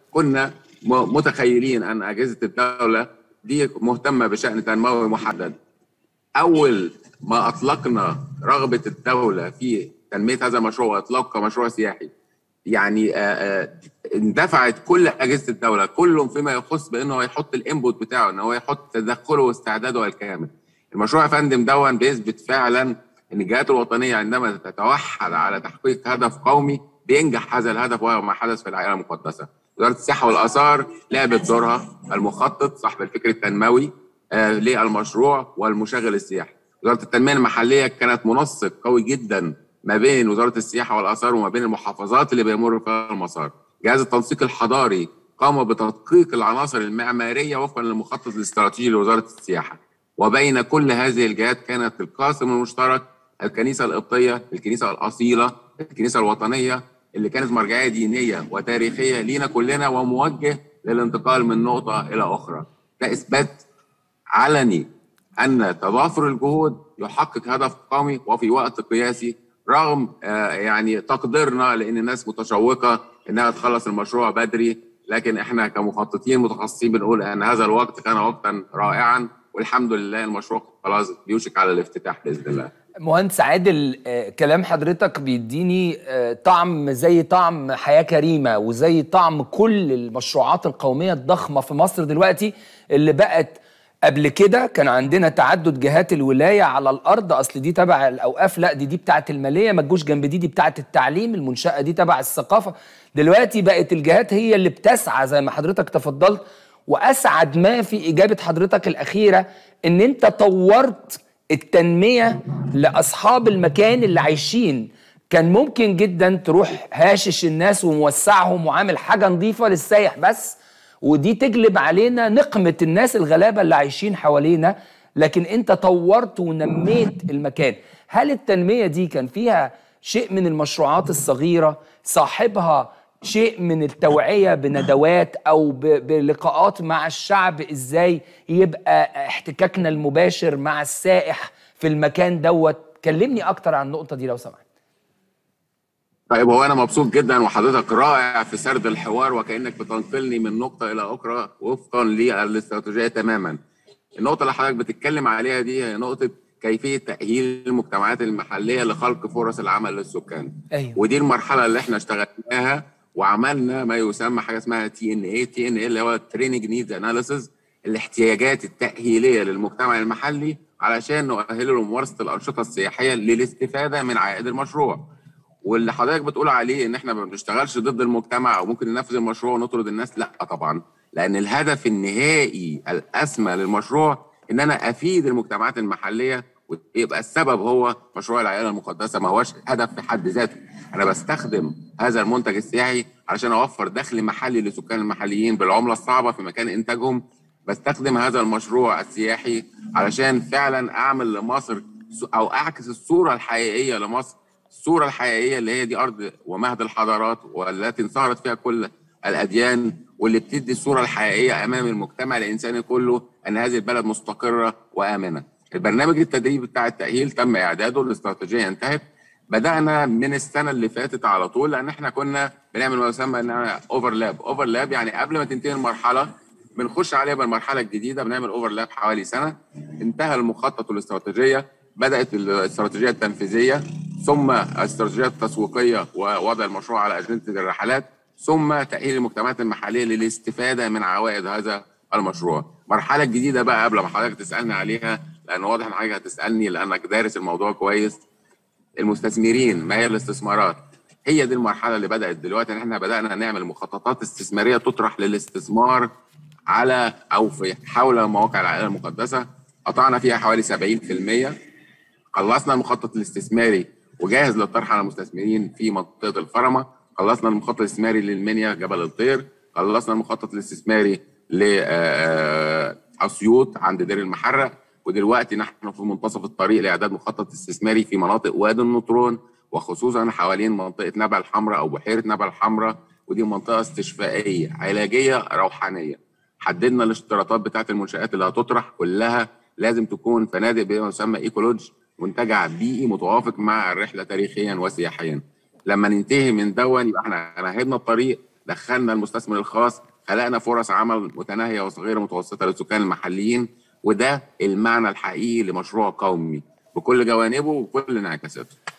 كنا متخيلين ان اجهزه الدوله دي مهتمه بشان تنموي محدد اول ما اطلقنا رغبه الدوله في تنميه هذا المشروع واطلاقه كمشروع سياحي يعني اندفعت كل اجهزه الدوله كلهم فيما يخص بانه يحط الانبوت بتاعه ان هو يحط تدخله واستعداده الكامل المشروع يا فندم دون بيثبت فعلا ان الجهات الوطنيه عندما تتوحد على تحقيق هدف قومي بينجح هذا الهدف وهو ما حدث في العائله المقدسه. وزاره السياحه والاثار لعبت دورها المخطط صاحب الفكر التنموي آه للمشروع والمشغل السياحي. وزاره التنميه المحليه كانت منسق قوي جدا ما بين وزاره السياحه والاثار وما بين المحافظات اللي بيمر فيها المسار. جهاز التنسيق الحضاري قام بتدقيق العناصر المعماريه وفقا للمخطط الاستراتيجي لوزاره السياحه. وبين كل هذه الجهات كانت القاسم المشترك الكنيسه القبطيه، الكنيسه الاصيله، الكنيسه الوطنيه اللي كانت مرجعيه دينيه وتاريخيه لينا كلنا وموجه للانتقال من نقطه الى اخرى. ده اثبات علني ان تضافر الجهود يحقق هدف قومي وفي وقت قياسي رغم يعني تقديرنا لان الناس متشوقه انها تخلص المشروع بدري لكن احنا كمخططين متخصصين بنقول ان هذا الوقت كان وقتا رائعا والحمد لله المشروع خلاص بيوشك على الافتتاح باذن الله. مهندس عادل كلام حضرتك بيديني طعم زي طعم حياه كريمه وزي طعم كل المشروعات القوميه الضخمه في مصر دلوقتي اللي بقت قبل كده كان عندنا تعدد جهات الولايه على الارض اصل دي تبع الاوقاف لا دي دي بتاعه الماليه ما تجوش جنب دي دي بتاعه التعليم المنشاه دي تبع الثقافه دلوقتي بقت الجهات هي اللي بتسعى زي ما حضرتك تفضلت واسعد ما في اجابه حضرتك الاخيره ان انت طورت التنميه لاصحاب المكان اللي عايشين كان ممكن جدا تروح هاشش الناس وموسعهم وعامل حاجه نظيفه للسايح بس ودي تجلب علينا نقمه الناس الغلابه اللي عايشين حوالينا لكن انت طورت ونميت المكان هل التنميه دي كان فيها شيء من المشروعات الصغيره صاحبها شيء من التوعية بندوات أو بلقاءات مع الشعب إزاي يبقى احتكاكنا المباشر مع السائح في المكان دوت كلمني أكتر عن النقطة دي لو سمحت طيب هو أنا مبسوط جدا وحضرتك رائع في سرد الحوار وكأنك بتنقلني من نقطة إلى أخرى وفقا للاستراتيجية تماما النقطة اللي حضرتك بتتكلم عليها دي هي نقطة كيفيه تاهيل المجتمعات المحليه لخلق فرص العمل للسكان أيوة. ودي المرحله اللي احنا اشتغلناها وعملنا ما يسمى حاجه اسمها تي ان اي تي ان اي اللي هو تريننج نيدز اناليسيز الاحتياجات التاهيليه للمجتمع المحلي علشان نؤهله لممارسه الانشطه السياحيه للاستفاده من عائد المشروع واللي حضرتك بتقول عليه ان احنا ما بنشتغلش ضد المجتمع او ممكن ننفذ المشروع ونطرد الناس لا طبعا لان الهدف النهائي الاسمى للمشروع ان انا افيد المجتمعات المحليه ويبقى السبب هو مشروع العائله المقدسه ما هوش هدف في حد ذاته انا بستخدم هذا المنتج السياحي علشان اوفر دخل محلي لسكان المحليين بالعمله الصعبه في مكان انتاجهم بستخدم هذا المشروع السياحي علشان فعلا اعمل لمصر او اعكس الصوره الحقيقيه لمصر الصوره الحقيقيه اللي هي دي ارض ومهد الحضارات والتي انصهرت فيها كل الاديان واللي بتدي الصوره الحقيقيه امام المجتمع الانساني كله ان هذه البلد مستقره وامنه. البرنامج التدريبي بتاع التاهيل تم اعداده الاستراتيجيه انتهت بدانا من السنه اللي فاتت على طول لان احنا كنا بنعمل ما يسمى انها اوفرلاب اوفرلاب يعني قبل ما تنتهي المرحله بنخش عليها بالمرحله الجديده بنعمل اوفرلاب حوالي سنه انتهى المخطط والاستراتيجيه بدات الاستراتيجيه التنفيذيه ثم الاستراتيجيه التسويقيه ووضع المشروع على اجنده الرحلات ثم تاهيل المجتمعات المحليه للاستفاده من عوائد هذا المشروع مرحله جديده بقى قبل ما حضرتك تسالني عليها لان واضح ان حضرتك هتسالني لانك دارس الموضوع كويس المستثمرين ما هي الاستثمارات هي دي المرحله اللي بدات دلوقتي ان احنا بدانا نعمل مخططات استثماريه تطرح للاستثمار على او في حول مواقع العائله المقدسه قطعنا فيها حوالي 70% خلصنا المخطط الاستثماري وجاهز للطرح على المستثمرين في منطقه الفرمه خلصنا المخطط الاستثماري للمنيا جبل الطير خلصنا المخطط الاستثماري لاسيوط عند دير المحرق ودلوقتي نحن في منتصف الطريق لاعداد مخطط استثماري في مناطق وادي النطرون وخصوصا حوالين منطقه نبع الحمراء او بحيره نبع الحمراء ودي منطقه استشفائيه علاجيه روحانيه حددنا الاشتراطات بتاعه المنشات اللي هتطرح كلها لازم تكون فنادق بما يسمى ايكولوج منتجع بيئي متوافق مع الرحله تاريخيا وسياحيا لما ننتهي من دون يبقى احنا مهدنا الطريق دخلنا المستثمر الخاص خلقنا فرص عمل متناهيه وصغيره متوسطه للسكان المحليين وده المعنى الحقيقي لمشروع قومي بكل جوانبه وكل انعكاساته